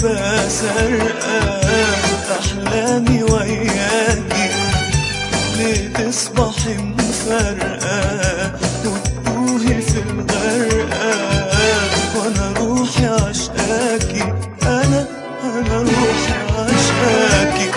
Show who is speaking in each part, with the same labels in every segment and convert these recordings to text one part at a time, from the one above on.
Speaker 1: المركبة سرقة أحلامي وياكي ليه تصبحي مفرقة وتتوهي في الغرقة وأنا روحي عشقاكي أنا أنا روحي عشقاكي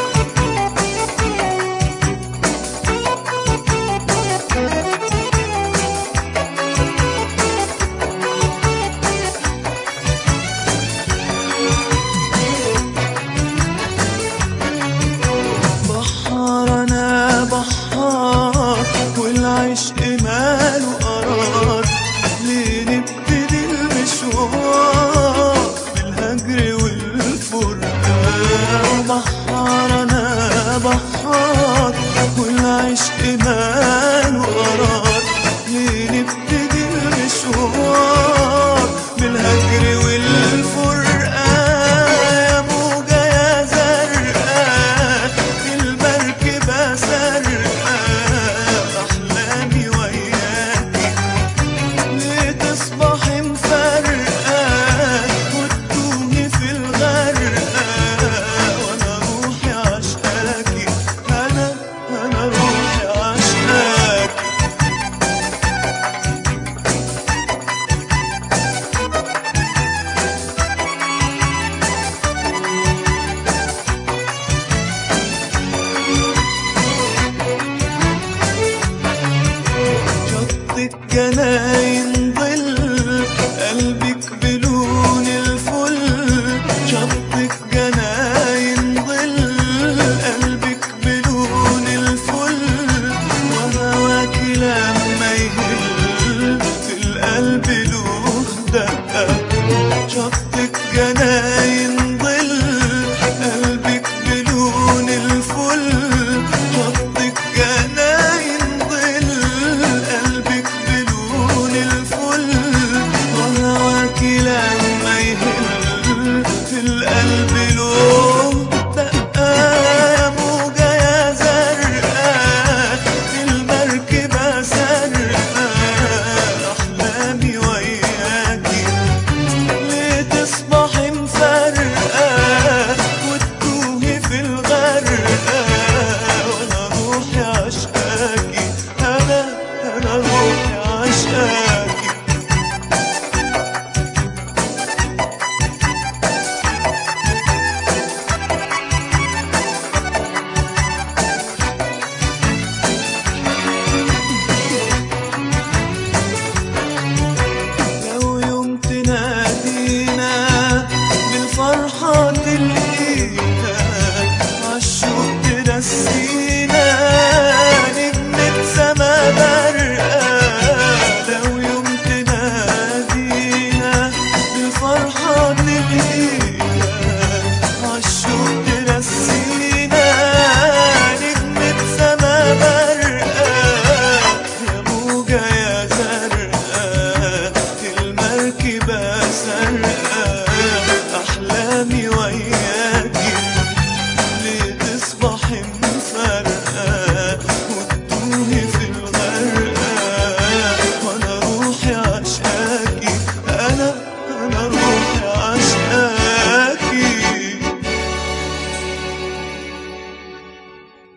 Speaker 1: بحار انا بحار والعشق ماله قرار ليه نبتدي المشوار بالهجر والفرقان بحار انا بحار والعشق ماله قرار ليه نبتدي المشوار بالهجر والفرقان يا موجة يا زرقاء في المركبة سرقاء أحلامي وياكي ليه تصبحي مفرقة وتتوهي في الغرقة وأنا روحي عشقاكي أنا أنا روحي عشقاكي شطك جناين ظل قلبك بلون الفل شطك جناين ظل قلبك بلون الفل وهواك لما يهل في القلب له دقة شطك جناين ظل قلبك بلون الفل شطك جناين ظل قلبك بلون الفل وهواك لما يهل في القلب له دقة يا موجة يا زرقاء في المركبة سرقاء أحلامي وياكي ليه تصبحي مفرقة وتتوهي في الغرقة وأنا روحي عشقاكي أنا أنا روحي عشقاكي لو يوم تنادينا بالفرحة تلقينا عالشوق تنسينا نجمة سما برقة لو يوم تنادينا بالفرحة تلقينا